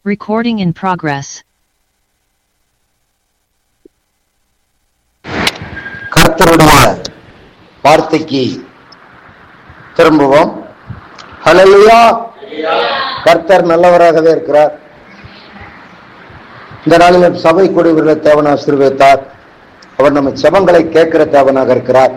Recording in progress. கர்த்தருடைய வார்த்தைக்கு திரும்புவோம் ஹalleluya கர்த்தர் நல்லவராகவே இருக்கிறார் இந்த நாளில் சபை கூடியவர்களை தேவன் ஆசீர்வதித்தார் அவர் நம்ம செபங்களை கேட்கிற தேவனாக இருக்கிறார்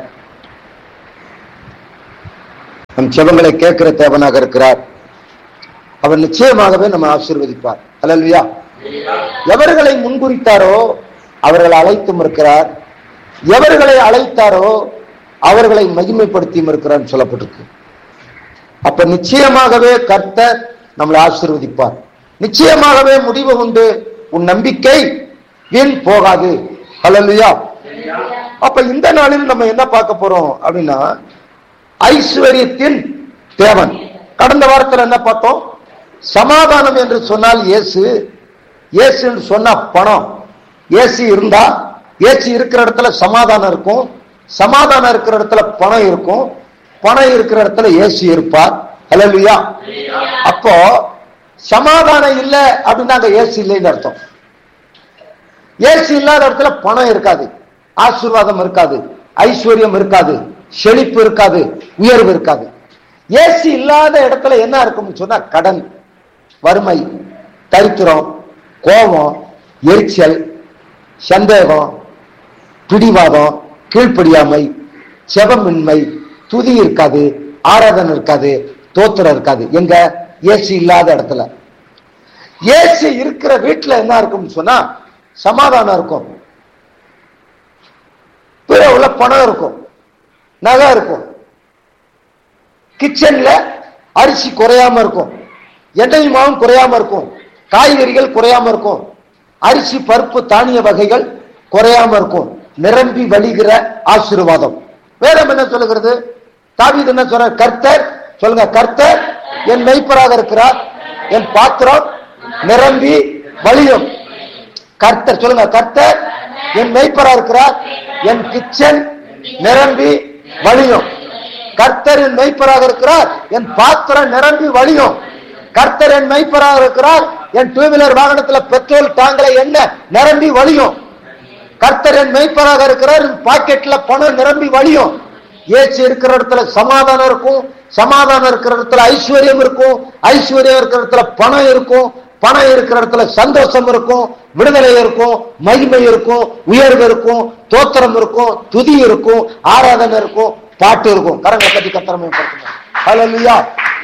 நம் செபங்களை கேட்கிற தேவனாக இருக்கிறார் அவர் நிச்சயமாகவே நம்ம ஆசீர்வதிப்பார் ஹalleluya எவர்களை முன்குறித்தாரோ அவர்களை அழைத்தும் இருக்கிறார் எவர்களை அழைத்தாரோ அவர்களை மகிமைப்படுத்தியும் இருக்கிறார் சொல்லப்பட்டிருக்கு அப்ப நிச்சயமாகவே கர்த்தர் நம்மளை ஆசீர்வதிப்பார் நிச்சயமாகவே முடிவு உண்டு உன் நம்பிக்கை வீண் போகாது ஹalleluya அப்ப இந்த நாளில் நம்ம என்ன பார்க்க போறோம் அப்படின்னா ஐஸ்வர்யத்தின் தேவன் கடந்த வாரத்தில் என்ன பார்த்தோம் சமாதானம் என்று சொன்னால் இயேசு இயேசு என்று சொன்னா பணம் ஏசி இருந்தா ஏசி இருக்கிற இடத்துல சமாதானம் இருக்கும் சமாதானம் இருக்கிற இடத்துல பணம் இருக்கும் பணம் இருக்கிற இடத்துல ஏசி இருப்பார் ஹalleluya அப்போ சமாதானம் இல்லை அப்படின்னா அங்க ஏசி இல்லைன்னு அர்த்தம் ஏசி இல்லாத இடத்துல பணம் இருக்காது ஆசீர்வாதம் இருக்காது ஐஸ்வர்யம் இருக்காது செழிப்பு இருக்காது உயர்வு இருக்காது ஏசி இல்லாத இடத்துல என்ன இருக்கும்னு சொன்னா கடன் வறுமை தரித்திரம் கோபம் எரிச்சல் சந்தேகம் பிடிவாதம் கீழ்ப்படியாமை செபமின்மை துதி இருக்காது ஆராதனை இருக்காது தோத்திரம் இருக்காது எங்க ஏசி இல்லாத இடத்துல ஏசி இருக்கிற வீட்டுல என்ன இருக்கும்னு சொன்னா சமாதானம் இருக்கும் பிற உள்ள பணம் இருக்கும் நகை இருக்கும் கிச்சன்ல அரிசி குறையாம இருக்கும் எண்ணெய் மாவும் குறையாம இருக்கும் காய்கறிகள் குறையாம இருக்கும் அரிசி பருப்பு தானிய வகைகள் குறையாம இருக்கும் நிரம்பி வழிகிற ஆசீர்வாதம் வேதம் என்ன சொல்லுகிறது தாவீது என்ன சொல்ற கர்த்தர் சொல்லுங்க கர்த்தர் என் மெய்ப்பராக இருக்கிறார் என் பாத்திரம் நிரம்பி வழியும் கர்த்தர் சொல்லுங்க கர்த்தர் என் மெய்ப்பரா இருக்கிறார் என் கிச்சன் நிரம்பி வழியும் கர்த்தர் என் மெய்ப்பராக இருக்கிறார் என் பாத்திரம் நிரம்பி வழியும் கர்த்தர் என் மெய்ப்பராக இருக்கிறார் என் டூ வீலர் வாகனத்துல பெட்ரோல் டாங்கல என்ன நிரம்பி வழியும் கர்த்தர் என் மெய்ப்பராக இருக்கிறார் என் பாக்கெட்ல பணம் நிரம்பி வழியும் ஏச்சு இருக்கிற இடத்துல சமாதானம் இருக்கும் சமாதானம் இருக்கிற இடத்துல ஐஸ்வர்யம் இருக்கும் ஐஸ்வர்யம் இருக்கிற இடத்துல பணம் இருக்கும் பணம் இருக்கிற இடத்துல சந்தோஷம் இருக்கும் விடுதலை இருக்கும் மகிமை இருக்கும் உயர்வு இருக்கும் தோத்திரம் இருக்கும் துதி இருக்கும் ஆராதனை இருக்கும் பாட்டு இருக்கும் கரங்களை பத்தி கத்திரமே ஹalleluya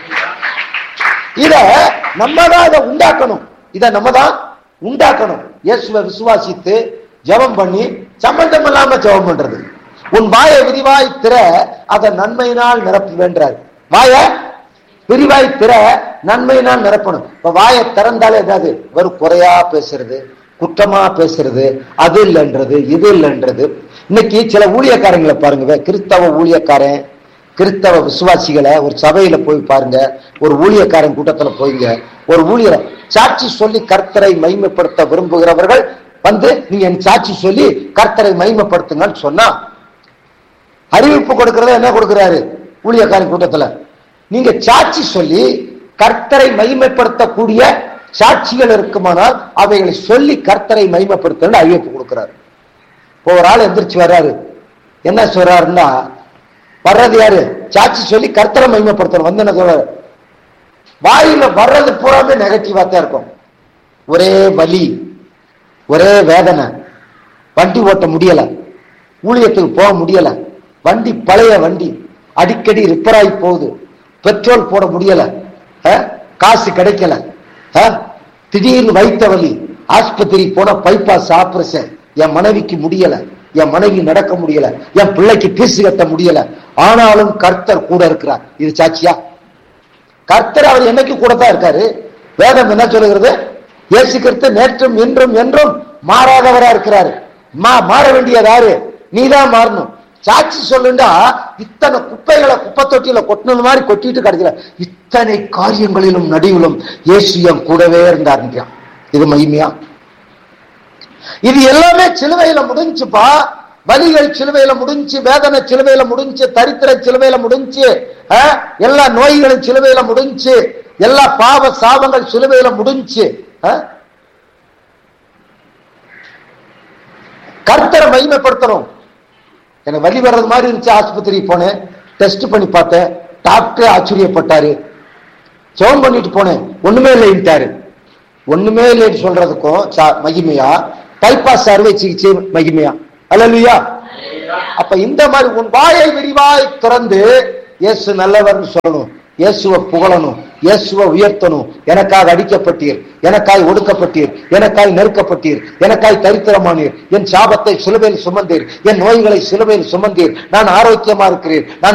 இத நம்ம தான் இதை உண்டாக்கணும் இத நம்ம தான் உண்டாக்கணும் இயேசுவை விசுவாசித்து ஜெபம் பண்ணி சம்பந்தம் இல்லாம ஜெபம் பண்றது உன் வாயை விரிவாய் திற அதை நன்மையினால் நிரப்ப வேண்டார் வாய விரிவாய் திற நன்மையினால் நிரப்பணும் இப்ப வாயை திறந்தாலே ஏதாவது வெறும் குறையா பேசுறது குற்றமா பேசுறது அது இல்லைன்றது இது இல்லைன்றது இன்னைக்கு சில ஊழியக்காரங்களை பாருங்க கிறிஸ்தவ ஊழியக்காரன் கிறிஸ்தவ விசுவாசிகளை ஒரு சபையில போய் பாருங்க ஒரு ஊழியக்காரன் கூட்டத்துல போய்ங்க ஒரு ஊழியரை சாட்சி சொல்லி கர்த்தரை மைமைப்படுத்த விரும்புகிறவர்கள் வந்து நீங்க என் சாட்சி சொல்லி கர்த்தரை மைமைப்படுத்துங்கன்னு சொன்னா அறிவிப்பு கொடுக்கறத என்ன கொடுக்கிறாரு ஊழியக்காரன் கூட்டத்துல நீங்க சாட்சி சொல்லி கர்த்தரை மகிமைப்படுத்தக்கூடிய சாட்சிகள் இருக்குமானால் அவைகளை சொல்லி கர்த்தரை மகிமைப்படுத்த அறிவிப்பு கொடுக்கிறாரு இப்போ ஒரு ஆள் எந்திரிச்சு வர்றாரு என்ன சொல்றாருன்னா வர்றது யாரு சாட்சி சொல்லி கர்த்தரை மகிமைப்படுத்தணும் வந்து என்ன சொல்றாரு வாயில வர்றது பூராமே நெகட்டிவா தான் இருக்கும் ஒரே வலி ஒரே வேதனை வண்டி ஓட்ட முடியல ஊழியத்துக்கு போக முடியல வண்டி பழைய வண்டி அடிக்கடி ரிப்பேர் ஆகி போகுது பெட்ரோல் போட முடியல அஹ், காசு கிடைக்கல அஹ், திடீர்னு வைத்த வலி ஆஸ்பத்திரி போன பைபாஸ் ஆபரேஷன் என் மனைவிக்கு முடியல என் மனைவி நடக்க முடியல என் பிள்ளைக்கு பீசு கட்ட முடியல ஆனாலும் கர்த்தர் கூட இருக்கிறார் இது சாட்சியா கர்த்தர் அவர் என்னைக்கு கூட தான் இருக்காரு வேதம் என்ன சொல்லுகிறது இயேசு கிறிஸ்து நேற்றும் இன்றும் என்றும் மாறாதவரா இருக்கிறாரு மா மாற வேண்டியது யாரு நீதான் மாறணும் சாட்சி சொல்லுண்டா இத்தனை குப்பைகளை குப்பை தொட்டியில கொட்டினது மாதிரி கொட்டிட்டு கிடைக்கல இத்தனை காரியங்களிலும் நடுவிலும் இயேசு என் கூடவே இருந்தாருன்றான் இது மகிமையா இது எல்லாமே சிலுவையில முடிஞ்சுப்பா வலிகள் சிலுவையில முடிஞ்சு வேதனை சிலுவையில முடிஞ்சு தரித்திர சிலுவையில முடிஞ்சு அஹ், எல்லா நோய்களும் சிலுவையில முடிஞ்சு எல்லா பாவ சாபங்கள் சிலுவையில முடிஞ்சு ஆ? கர்த்தரை மகிமைப்படுத்தணும் எனக்கு வலி வர்றது மாதிரி இருந்துச்சு ஆஸ்பத்திரிக்கு போனேன் டெஸ்ட் பண்ணி பார்த்தேன் டாக்டர் ஆச்சரியப்பட்டாரு ஜெபம் பண்ணிட்டு போனேன் ஒண்ணுமே இல்லைன்ட்டாரு ஒண்ணுமே இல்லைன்னு சொல்றதுக்கும் சா- மகிமையா பைபாஸ் அறுவை சிகிச்சை மகிமையா அல்லையா அப்ப இந்த மாதிரி உன் வாயை விரிவாய் திறந்து இயேசு நல்லவர்னு சொல்லணும் இயேசுவை புகழணும் இயேசுவை உயர்த்தணும் எனக்காக அடிக்கப்பட்டீர் எனக்காய் ஒடுக்கப்பட்டீர் எனக்காய் நெருக்கப்பட்டீர் எனக்காய் தரித்திரமானீர் என் சாபத்தை சிலுவையில் சுமந்தீர் என் நோய்களை சிலுவையில் சுமந்தீர் நான் ஆரோக்கியமா இருக்கிறேன் நான்